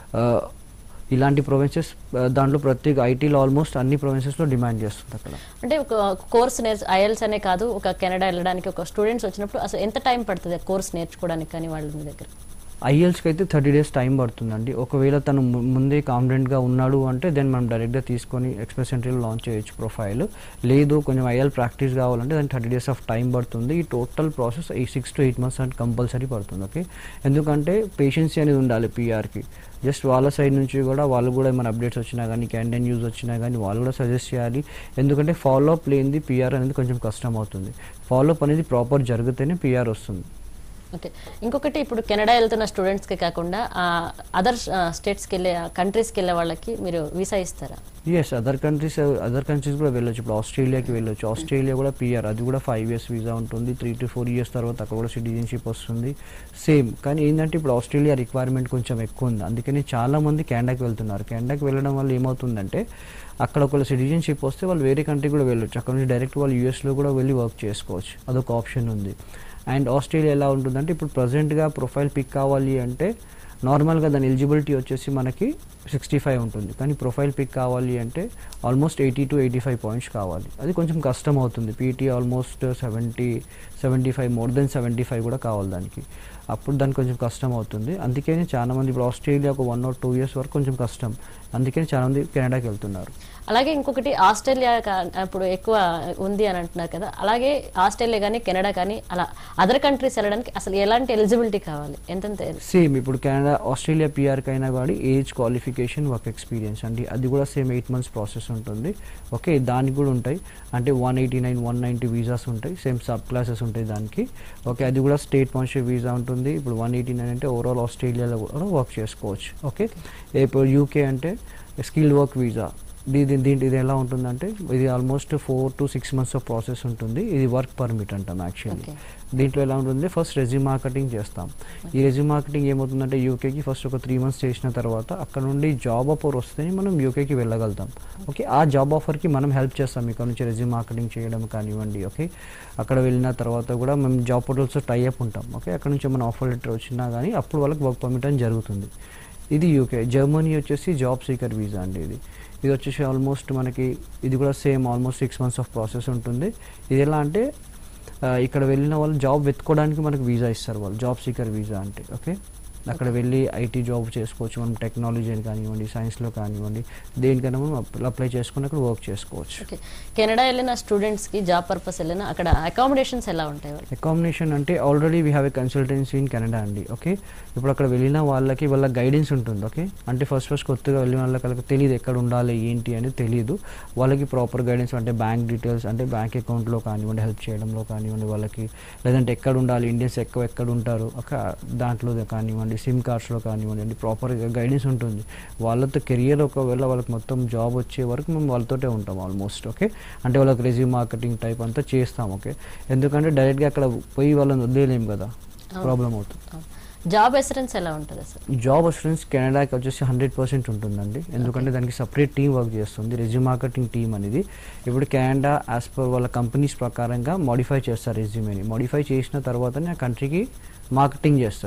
ఇలాంటి ప్రొవిన్సెస్ దాంట్లో ప్రతి ఐటీలో ఆల్మోస్ట్ అన్ని ప్రొవిన్సెస్లో డిమాండ్ చేస్తుంది అక్కడ అంటే ఒక కోర్స్ నేర్చు ఐఎల్స్ అనే కాదు ఒక కెనడా వెళ్ళడానికి ఒక స్టూడెంట్స్ వచ్చినప్పుడు అసలు ఎంత టైం పడుతుంది కోర్స్ నేర్చుకోవడానికి కానీ వాళ్ళ మీ దగ్గర ఐఎల్స్కి అయితే థర్టీ డేస్ టైం పడుతుందండి ఒకవేళ తను ము- ముందే కాన్ఫిడెంట్గా ఉన్నాడు అంటే దెన్ మనం డైరెక్ట్గా తీసుకొని ఎక్స్ప్రెస్ ఎంట్రీలో లాంచ్ చేయొచ్చు ప్రొఫైల్ లేదు కొంచెం ఐఎల్ ప్రాక్టీస్ కావాలంటే దానికి థర్టీ డేస్ ఆఫ్ టైం పడుతుంది ఈ టోటల్ ప్రాసెస్ ఈ సిక్స్ టు ఎయిట్ మంత్స్ అంటే కంపల్సరీ పడుతుంది ఓకే ఎందుకంటే పేషెన్సీ అనేది ఉండాలి పీఆర్కి జస్ట్ వాళ్ళ సైడ్ నుంచి కూడా వాళ్ళు కూడా ఏమైనా అప్డేట్స్ వచ్చినా కానీ క్యాండిడేట్ న్యూస్ వచ్చినా కానీ వాళ్ళు కూడా సజెస్ట్ చేయాలి ఎందుకంటే ఫాలో అప్ లేనిది పీఆర్ అనేది కొంచెం కష్టం అవుతుంది ఫాలో అప్ అనేది ప్రాపర్ జరిగితేనే పీఆర్ వస్తుంది ఓకే ఇంకొకటి ఇప్పుడు కెనడా వెళ్తున్న స్టూడెంట్స్కి కాకుండా అదర్ స్టేట్స్కి వెళ్ళే కంట్రీస్కి వెళ్ళే వాళ్ళకి మీరు వీసా ఇస్తారా yes other countries other countries కూడా వెళ్ళొచ్చు ఇప్పుడు ఆస్ట్రేలియాకి వెళ్ళొచ్చు ఆస్ట్రేలియా కూడా పిఆర్ అది కూడా ఫైవ్ ఇయర్స్ వీసా ఉంటుంది త్రీ టు ఫోర్ ఇయర్స్ తర్వాత అక్కడ కూడా సిటిజన్షిప్ వస్తుంది సేమ్ కానీ ఏంటంటే ఇప్పుడు ఆస్ట్రేలియా రిక్వైర్మెంట్ కొంచెం ఎక్కువ ఉంది అందుకని చాలా మంది కెనడాకి వెళ్తున్నారు కెనడాకి వెళ్ళడం వల్ల ఏమవుతుందంటే అక్కడ ఒకవేళ సిటిజన్షిప్ వస్తే వాళ్ళు వేరే కంట్రీ కూడా వెళ్ళొచ్చు అక్కడ నుంచి డైరెక్ట్ వాళ్ళు యూఎస్లో కూడా వెళ్ళి వర్క్ చేసుకోవచ్చు అదొక ఆప్షన్ ఉంది అండ్ ఆస్ట్రేలియా ఎలా ఉంటుందంటే ఇప్పుడు ప్రజెంట్గా ప్రొఫైల్ పిక్ కావాలి అంటే నార్మల్గా దాని ఎలిజిబిలిటీ వచ్చేసి మనకి సిక్స్టీ ఫైవ్ ఉంటుంది కానీ ప్రొఫైల్ పిక్ కావాలి అంటే almost eighty to eighty five points కావాలి అది కొంచెం కష్టం అవుతుంది PT almost seventy seventy five more than seventy five కూడా కావాలి దానికి అప్పుడు దానికి కొంచెం కష్టం అవుతుంది అందుకని చాలా మంది ఇప్పుడు ఆస్ట్రేలియా ఒక వన్ ఆర్ టూ ఇయర్స్ వరకు కొంచెం కష్టం అందుకని చాలా మంది కెనడాకి వెళ్తున్నారు అలాగే ఇంకొకటి ఆస్ట్రేలియా కా- ఇప్పుడు ఎక్కువ ఉంది అని అంటున్నారు కదా అలాగే ఆస్ట్రేలియా కానీ కెనడా కానీ అలా అదర్ కంట్రీస్ వెళ్ళడానికి అసలు ఎలాంటి ఎలిజిబిలిటీ కావాలి ఎంతెంత సేమ్ ఇప్పుడు కెనడా ఆస్ట్రేలియా పిఆర్కి అయినా కానీ ఏజ్ క్వాలిఫికేషన్ వర్క్ ఎక్స్పీరియన్స్ అండి అది కూడా సేమ్ ఎయిట్ మంత్స్ ప్రాసెస్ ఉంటుంది ఓకే దానికి కూడా ఉంటాయి అంటే one eighty nine one ninety visas ఉంటాయి సేమ్ సబ్ క్లాసెస్ ఉంటాయి దానికి ఓకే అది కూడా స్టేట్ స్పాన్సర్ వీసా ఉంటుంది ఇప్పుడు వన్ ఎయిటీ నైన్ అంటే ఓవరాల్ ఆస్ట్రేలియాలో కూడా వర్క్ చేసుకోవచ్చు ఓకే ఇప్పుడు యూకే అంటే స్కిల్ వర్క్ వీసా దీని దీంట్లో ఇది ఎలా ఉంటుందంటే ఇది almost four to six months of process ఉంటుంది ఇది వర్క్ పర్మిట్ అంటాం యాక్చువల్లీ Okay. దీంట్లో ఎలా ఉంటుంది ఫస్ట్ రెజ్యూమ్ మార్కెటింగ్ చేస్తాం ఈ రెజ్యూమ్ మార్కెటింగ్ ఏమవుతుందంటే యూకేకి ఫస్ట్ ఒక త్రీ మంత్స్ చేసిన తర్వాత అక్కడ నుండి జాబ్ ఆఫర్ వస్తే మనం యూకేకి వెళ్ళగలుగుతాం ఓకే ఆ జాబ్ ఆఫర్కి మనం హెల్ప్ చేస్తాం ఇక్కడ నుంచి రెజ్యూమ్ మార్కెటింగ్ చేయడం కానివ్వండి ఓకే అక్కడ వెళ్ళిన తర్వాత కూడా మేము జాబ్ పోర్టల్స్ టైఅప్ ఉంటాం ఓకే అక్కడ నుంచి మన ఆఫర్ లెటర్ వచ్చినా కానీ అప్పుడు వాళ్ళకి వర్క్ పర్మిట్ అని జరుగుతుంది ఇది యూకే జర్మనీ వచ్చేసి జాబ్ సీకర్ వీసా అండి ఇది ఇది వచ్చేసి ఆల్మోస్ట్ మనకి ఇది కూడా same almost six months of process ఉంటుంది ఇది ఎలా అంటే ఆ, ఇక్కడ వెళ్ళిన వాళ్ళు జాబ్ వెతుకోవడానికి మనకు వీసా ఇస్తారు వాళ్ళు జాబ్ సీకర్ వీసా అంటే ఓకే అక్కడ వెళ్ళి ఐటీ జాబ్ చేసుకోవచ్చు మనం టెక్నాలజీ అని కానివ్వండి సైన్స్లో కానివ్వండి దేనికైనా మనం అప్లై చేసుకుని అక్కడ వర్క్ చేసుకోవచ్చు ఓకే కెనడా వెళ్ళిన స్టూడెంట్స్ కి జాబ్ పర్పస్ వెళ్ళిన అక్కడ అకామిడేషన్స్ ఎలా ఉంటాయి వాళ్ళు అకామిడేషన్ అంటే already we have a consultancy in Canada అండి ఓకే ఇప్పుడు అక్కడ వెళ్ళిన వాళ్ళకి వాళ్ళ గైడెన్స్ ఉంటుంది ఓకే అంటే ఫస్ట్ ఫస్ట్ కొత్తగా వెళ్ళిన వాళ్ళకి వాళ్ళకి తెలియదు ఎక్కడ ఉండాలి ఏంటి అనేది తెలియదు వాళ్ళకి ప్రాపర్ గైడెన్స్ అంటే బ్యాంక్ డీటెయిల్స్ అంటే బ్యాంక్ అకౌంట్లో కానివ్వండి హెల్ప్ చేయడంలో కానివ్వండి వాళ్ళకి లేదంటే ఎక్కడ ఉండాలి ఇండియన్స్ ఎక్కువ ఎక్కడ ఉంటారు ఒక దాంట్లో కానివ్వండి సిమ్ కార్డ్స్లో కానివ్వండి ప్రాపర్గా గైడెన్స్ ఉంటుంది వాళ్ళతో కెరియర్ ఒకవేళ వాళ్ళకి మొత్తం జాబ్ వచ్చే వరకు మేము వాళ్ళతోటే ఉంటాం ఆల్మోస్ట్ ఓకే అంటే వాళ్ళకి రెజ్యూమ్ మార్కెటింగ్ టైప్ అంతా చేస్తాం ఓకే ఎందుకంటే డైరెక్ట్గా అక్కడ పోయి వాళ్ళని వదిలేలేం కదా ప్రాబ్లం అవుతుంది జాబ్ ఎసరెన్స్ ఎలా ఉంటుంది అసలు జాబ్ అసూరెన్స్ కెనడాకి వచ్చేసి హండ్రెడ్ పర్సెంట్ ఉంటుందండి ఎందుకంటే దానికి సపరేట్ టీం వర్క్ చేస్తుంది రెజ్యూమ్ మార్కెటింగ్ టీం అనేది ఇప్పుడు కెనడా యాజ్ పర్ వాళ్ళ కంపెనీస్ ప్రకారంగా మాడిఫై చేస్తారు రెజ్యూమేని మాడిఫై చేసిన తర్వాతనే ఆ కంట్రీకి మార్కెటింగ్ చేస్తారు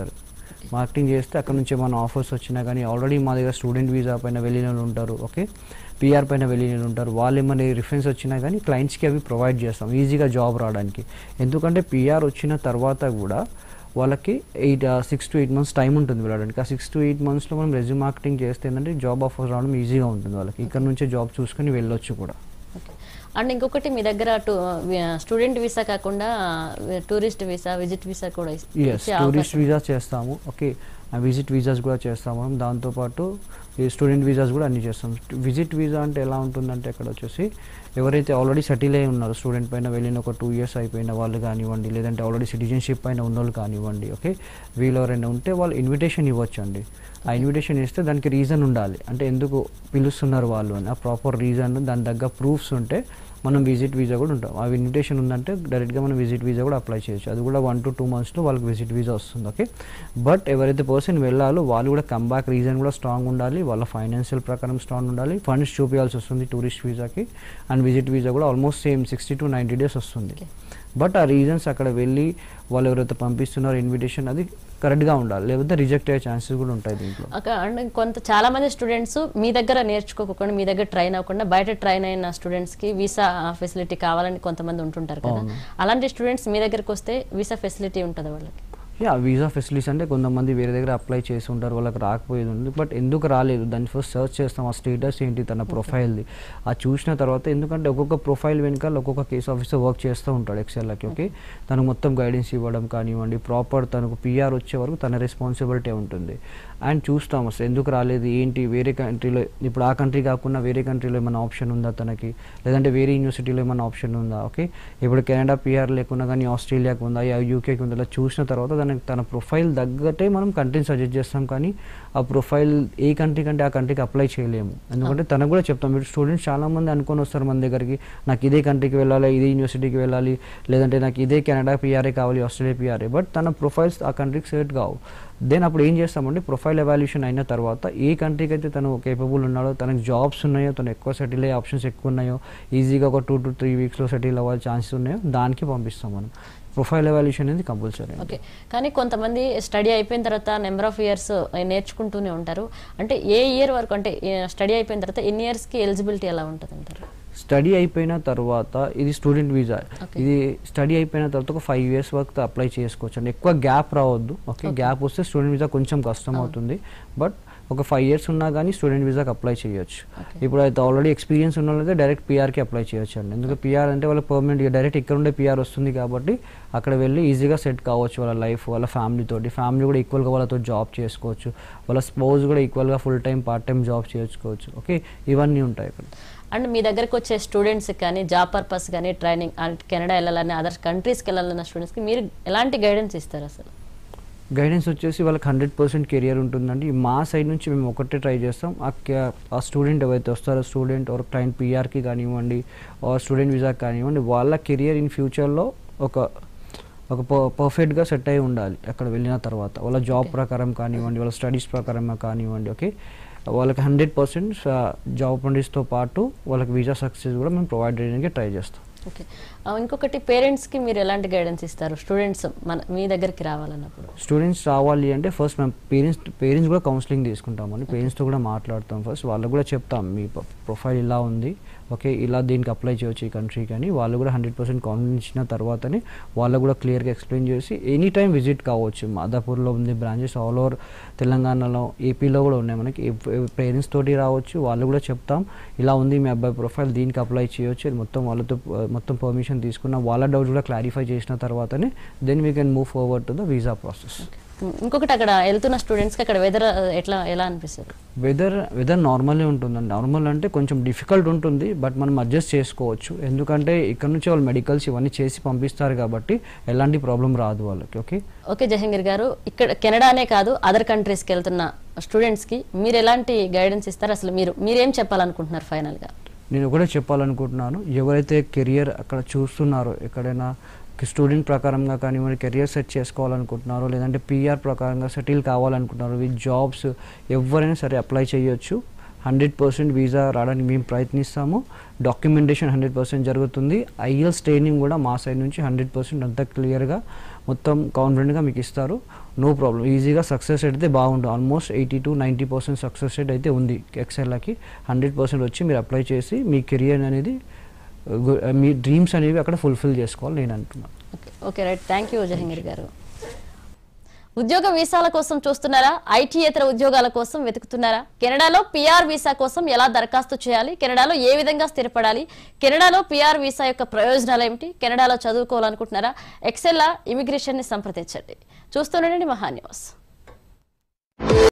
మార్కెటింగ్ చేస్తే అక్కడ నుంచి ఏమైనా ఆఫర్స్ వచ్చినా కానీ ఆల్రెడీ మా దగ్గర స్టూడెంట్ వీసా పైన వెళ్ళిన వాళ్ళు ఉంటారు ఓకే పిఆర్ పైన వెళ్ళిన వాళ్ళు ఉంటారు వాళ్ళు ఏమైనా రిఫరెన్స్ వచ్చినా కానీ క్లయింట్స్కి అవి ప్రొవైడ్ చేస్తాం ఈజీగా జాబ్ రావడానికి ఎందుకంటే పిఆర్ వచ్చిన తర్వాత కూడా వాళ్ళకి eight six to eight months time ఉంటుంది వెళ్ళడానికి ఆ సిక్స్ టు ఎయిట్ మంత్స్లో మనం రెజ్యూమ్ మార్కెటింగ్ చేస్తే ఏంటంటే జాబ్ ఆఫర్స్ రావడం ఈజీగా ఉంటుంది వాళ్ళకి ఇక్కడ నుంచే జాబ్ చూసుకొని వెళ్ళొచ్చు కూడా ఓకే అండ్ ఇంకొకటి మీ దగ్గర స్టూడెంట్ వీసా కాకుండా టూరిస్ట్ వీసా విజిట్ వీసా కూడా ఇస్- ఎస్ ఇచ్చే టూరిస్ట్ అవకాశం వీసా చేస్తాము ఓకే విజిట్ వీసాస్ కూడా చేస్తాము మనం దాంతోపాటు ఈ స్టూడెంట్ వీసాస్ కూడా అన్ని చేస్తాం విజిట్ వీసా అంటే ఎలా ఉంటుందంటే అక్కడ వచ్చేసి ఎవరైతే ఆల్రెడీ సెటిల్ అయి ఉన్నారో స్టూడెంట్ పైన వెళ్ళిన ఒక టూ ఇయర్స్ అయిపోయిన వాళ్ళు కానివ్వండి లేదంటే ఆల్రెడీ సిటిజన్షిప్ పైన ఉన్న వాళ్ళు కానివ్వండి ఓకే వీళ్ళు ఎవరైనా ఉంటే వాళ్ళు ఇన్విటేషన్ ఇవ్వచ్చు అండి ఆ ఇన్విటేషన్ ఇస్తే దానికి రీజన్ ఉండాలి అంటే ఎందుకు పిలుస్తున్నారు వాళ్ళు అని ఆ ప్రాపర్ రీజన్ దాని తగ్గ ప్రూఫ్స్ ఉంటే మనం విజిట్ వీసా కూడా ఉంటాం ఆ ఇన్విటేషన్ ఉందంటే డైరెక్ట్గా మనం విజిట్ వీసా కూడా అప్లై చేయొచ్చు అది కూడా వన్ టు టూ మంత్స్లో వాళ్ళకి విజిట్ వీసా వస్తుంది ఓకే బట్ ఎవరైతే పర్సన్ వెళ్ళాలో వాళ్ళు కూడా కమ్బ్యాక్ రీజన్ కూడా స్ట్రాంగ్ ఉండాలి వాళ్ళ ఫైనాన్షియల్ ప్రకారం స్ట్రాంగ్ ఉండాలి ఫండ్స్ చూపించాల్సి వస్తుంది టూరిస్ట్ వీసాకి అండ్ విజిట్ వీసా కూడా almost same sixty to ninety days వస్తుంది Okay. బట్ ఆ రీజన్స్ అక్కడ వెళ్ళి వాళ్ళు ఎవరైతే పంపిస్తున్నారో ఇన్విటేషన్ అది కరెక్ట్గా ఉండాలి లేకపోతే రిజెక్ట్ అయ్యే ఛాన్సెస్ కూడా ఉంటాయి దీంట్లో అక్క అండ్ కొంత చాలా మంది స్టూడెంట్స్ మీ దగ్గర నేర్చుకోకుండా మీ దగ్గర ట్రైన్ అవ్వకుండా బయట ట్రైన్ అయిన స్టూడెంట్స్ కి వీసా ఫెసిలిటీ కావాలని కొంతమంది ఉంటుంటారు కదా అవును. అలాంటి స్టూడెంట్స్ మీ దగ్గరకు వస్తే వీసా ఫెసిలిటీ ఉంటుంది వాళ్ళకి యా వీసా ఫెసిలిటీస్ అంటే కొంతమంది వేరే దగ్గర అప్లై చేసి ఉంటారు వాళ్ళకి రాకపోయేది ఉంది బట్ ఎందుకు రాలేదు దాన్ని ఫస్ట్ సర్చ్ చేస్తాం ఆ స్టేటస్ ఏంటి తన ప్రొఫైల్ది ఆ చూసిన తర్వాత ఎందుకంటే ఒక్కొక్క ప్రొఫైల్ వెనకాల ఒక్కొక్క కేస్ ఆఫీసర్ వర్క్ చేస్తూ ఉంటాడు ఎక్సెల్కి ఓకే తను మొత్తం గైడెన్స్ ఇవ్వడం కానివ్వండి ప్రాపర్ తనకు పిఆర్ వచ్చే వరకు తన రెస్పాన్సిబిలిటీ ఉంటుంది అండ్ చూస్తాం అసలు ఎందుకు రాలేదు ఏంటి వేరే కంట్రీలో ఇప్పుడు ఆ కంట్రీ కాకుండా వేరే కంట్రీలో ఏమైనా ఆప్షన్ ఉందా తనకి లేదంటే వేరే యూనివర్సిటీలో ఏమైనా ఆప్షన్ ఉందా ఓకే ఇప్పుడు కెనడా పిఆర్ లేకున్నా కానీ ఆస్ట్రేలియాకి ఉందా యా యూకేకి ఉందా ఇలా చూసిన తర్వాత దానికి తన ప్రొఫైల్ తగ్గట్టే మనం కంట్రీని సజెస్ట్ చేస్తాం కానీ ఆ ప్రొఫైల్ ఏ కంట్రీ కంటే ఆ కంట్రీకి అప్లై చేయలేము ఎందుకంటే తనకు కూడా చెప్తాం మీరు స్టూడెంట్స్ చాలా మంది అనుకొని వస్తారు మన దగ్గరికి నాకు ఇదే కంట్రీకి వెళ్ళాలి ఇదే యూనివర్సిటీకి వెళ్ళాలి లేదంటే నాకు ఇదే కెనడా పిఆర్ఏ కావాలి ఆస్ట్రేలియా పిఆర్ఏ బట్ తన ప్రొఫైల్స్ ఆ కంట్రీకి సెట్ కావు దెన్ అప్పుడు ఏం చేస్తామంటే ప్రొఫైల్ ఎవాల్యూషన్ అయిన తర్వాత ఏ కంట్రీకి అయితే తను కేపబుల్ ఉన్నాడో తనకు జాబ్స్ ఉన్నాయో తను ఎక్కువ సెటిల్ అయ్యే ఆప్షన్స్ ఎక్కువ ఉన్నాయో ఈజీగా ఒక టూ టు త్రీ వీక్స్లో సెటిల్ అవ్వాలి ఛాన్సెస్ ఉన్నాయో దానికి పంపిస్తాం మనం ప్రొఫైల్ ఎవాల్యూషన్ అనేది కంపల్సరీ ఓకే కానీ కొంతమంది స్టడీ అయిపోయిన తర్వాత నెంబర్ ఆఫ్ ఇయర్స్ నేర్చుకుంటూనే ఉంటారు అంటే ఏ ఇయర్ వరకు అంటే స్టడీ అయిపోయిన తర్వాత ఎన్ని ఇయర్స్కి ఎలిజిబిలిటీ ఎలా ఉంటుంది అంటారు స్టడీ అయిపోయిన తర్వాత ఇది స్టూడెంట్ వీసా Okay. ఇది స్టడీ అయిపోయిన తర్వాత ఒక ఫైవ్ ఇయర్స్ వరకు అప్లై చేసుకోవచ్చు అండి ఎక్కువ గ్యాప్ రావద్దు ఓకే గ్యాప్ వస్తే స్టూడెంట్ వీసా కొంచెం కష్టం అవుతుంది బట్ ఒక ఫైవ్ ఇయర్స్ ఉన్నా కానీ స్టూడెంట్ వీసాకి అప్లై చేయొచ్చు ఇప్పుడు అయితే ఆల్రెడీ ఎక్స్పీరియన్స్ ఉన్న వాళ్ళైతే డైరెక్ట్ పిఆర్కి అప్లై చేయొచ్చు అండి ఎందుకంటే పిఆర్ అంటే వాళ్ళ పర్మనెంట్ డైరెక్ట్ ఇక్కడ ఉండే పిఆర్ వస్తుంది కాబట్టి అక్కడ వెళ్ళి ఈజీగా సెట్ కావచ్చు వాళ్ళ లైఫ్ వాళ్ళ ఫ్యామిలీ తోటి ఫ్యామిలీ కూడా ఈక్వల్గా వాళ్ళతో జాబ్ చేసుకోవచ్చు వాళ్ళ స్పౌజ్ కూడా ఈక్వల్గా full time part time job చేసుకోవచ్చు ఓకే ఇవన్నీ ఉంటాయి ఇక్కడ అండ్ మీ దగ్గరకు వచ్చే స్టూడెంట్స్ కానీ జాబ్ పర్పస్ కానీ ట్రైనింగ్ కెనడా వెళ్ళాలని అదర్ కంట్రీస్కి వెళ్ళాలన్న స్టూడెంట్స్కి మీరు ఎలాంటి గైడెన్స్ ఇస్తారు అసలు గైడెన్స్ వచ్చేసి వాళ్ళకి హండ్రెడ్ పర్సెంట్ కెరియర్ ఉంటుందండి మా సైడ్ నుంచి మేము ఒకటే ట్రై చేస్తాం ఆ కే- ఆ స్టూడెంట్ ఎవరైతే వస్తారో స్టూడెంట్ ఒక క్లయింట్ పిఆర్కి కానివ్వండి ఆ స్టూడెంట్ వీసాకి కానివ్వండి వాళ్ళ కెరియర్ ఇన్ ఫ్యూచర్లో ఒక ఒక పర్ఫెక్ట్గా సెట్ అయి ఉండాలి అక్కడ వెళ్ళిన తర్వాత వాళ్ళ జాబ్ ప్రకారం కానివ్వండి వాళ్ళ స్టడీస్ ప్రకారం కానివ్వండి ఓకే వాళ్ళకి హండ్రెడ్ పర్సెంట్ జాబ్ ఆపర్చునిటీస్తో పాటు వాళ్ళకి వీసా సక్సెస్ కూడా మేము ప్రొవైడ్ చేయడానికి ట్రై చేస్తాం ఓకే ఆ, ఇంకొకటి పేరెంట్స్కి మీరు ఎలాంటి గైడెన్స్ ఇస్తారు స్టూడెంట్స్ మన మీ దగ్గరికి రావాలన్నప్పుడు స్టూడెంట్స్ రావాలి అంటే ఫస్ట్ మేము పేరెంట్స్ పేరెంట్స్ కూడా కౌన్సిలింగ్ తీసుకుంటామని పేరెంట్స్తో కూడా మాట్లాడతాం ఫస్ట్ వాళ్ళకు కూడా చెప్తాం మీ ప్రొఫైల్ ఇలా ఉంది ఓకే ఇలా దీనికి అప్లై చేయొచ్చు ఈ కంట్రీకి అని వాళ్ళు కూడా హండ్రెడ్ పర్సెంట్ కాన్ఫిడెన్స్ ఇచ్చిన తర్వాతనే వాళ్ళకు కూడా క్లియర్గా ఎక్స్ప్లెయిన్ చేసి ఎనీ టైం విజిట్ కావచ్చు మాదాపూర్లో ఉంది బ్రాంచెస్ ఆల్ ఓవర్ తెలంగాణలో ఏపీలో కూడా ఉన్నాయి మనకి పేరెంట్స్ తోటి రావచ్చు వాళ్ళు కూడా చెప్తాం ఇలా ఉంది మీ అబ్బాయి ప్రొఫైల్ దీనికి అప్లై చేయొచ్చు ఇది మొత్తం వాళ్ళతో ఆ, మొత్తం పర్మిషన్ తీసుకున్న వాళ్ళ డౌట్స్ కూడా క్లారిఫై చేసిన తర్వాతనే then we can move forward to the visa process ఇంకొకటి అక్కడ వెళ్తున్న స్టూడెంట్స్కి అక్కడ వెదర్ ఎట్లా ఎలా అనిపిస్తుంది వెదర్ వెదర్ నార్మలే ఉంటుందండి నార్మల్ అంటే కొంచెం డిఫికల్ట్ ఉంటుంది బట్ మనం అడ్జస్ట్ చేసుకోవచ్చు ఎందుకంటే ఇక్కడ నుంచి వాళ్ళు మెడికల్స్ ఇవన్నీ చేసి పంపిస్తారు కాబట్టి ఎలాంటి ప్రాబ్లం రాదు వాళ్ళకి ఓకే ఓకే జహంగీర్ గారు ఇక్కడ కెనడానే కాదు అదర్ కంట్రీస్కి వెళ్తున్న స్టూడెంట్స్కి మీరు ఎలాంటి గైడెన్స్ ఇస్తారు అసలు మీరు మీరేం చెప్పాలనుకుంటున్నారు ఫైనల్గా నేను ఒకటే చెప్పాలనుకుంటున్నాను ఎవరైతే కెరియర్ అక్కడ చూస్తున్నారో ఎక్కడైనా స్టూడెంట్ ప్రకారంగా కానివ్వండి కెరియర్ సెట్ చేసుకోవాలనుకుంటున్నారో లేదంటే పిఆర్ ప్రకారంగా సెటిల్ కావాలనుకుంటున్నారో విత్ జాబ్స్ ఎవరైనా సరే అప్లై చేయొచ్చు హండ్రెడ్ పర్సెంట్ వీసా రావడానికి మేము ప్రయత్నిస్తాము డాక్యుమెంటేషన్ హండ్రెడ్ పర్సెంట్ జరుగుతుంది ఐఎల్స్ ట్రైనింగ్ కూడా మా సైడ్ నుంచి హండ్రెడ్ పర్సెంట్ అంతా క్లియర్గా మొత్తం కాన్ఫిడెంట్గా మీకు ఇస్తారు నో ప్రాబ్లం ఈజీగా సక్సెస్ రేట్ అయితే బాగుంటుంది almost eighty to ninety percent success rate అయితే ఉంది ఎక్సెల్కి హండ్రెడ్ పర్సెంట్ వచ్చి మీరు అప్లై చేసి మీ కెరియర్ అనేది గు- మీ డ్రీమ్స్ అనేవి అక్కడ ఫుల్ఫిల్ చేసుకోవాలి నేను అంటున్నాను okay okay right thank you Jahangir గారు ఉద్యోగ వీసాల కోసం చూస్తున్నారా ఐటీయేతర ఉద్యోగాల కోసం వెతుకుతున్నారా కెనడాలో పిఆర్ వీసా కోసం ఎలా దరఖాస్తు చేయాలి కెనడాలో ఏ విధంగా స్థిరపడాలి కెనడాలో పిఆర్ వీసా యొక్క ప్రయోజనాలు ఏమిటి కెనడాలో చదువుకోవాలనుకుంటున్నారా ఎక్సెల్లా ఇమిగ్రేషన్ ని సంప్రదించండి చూస్తుండండి మహా న్యూస్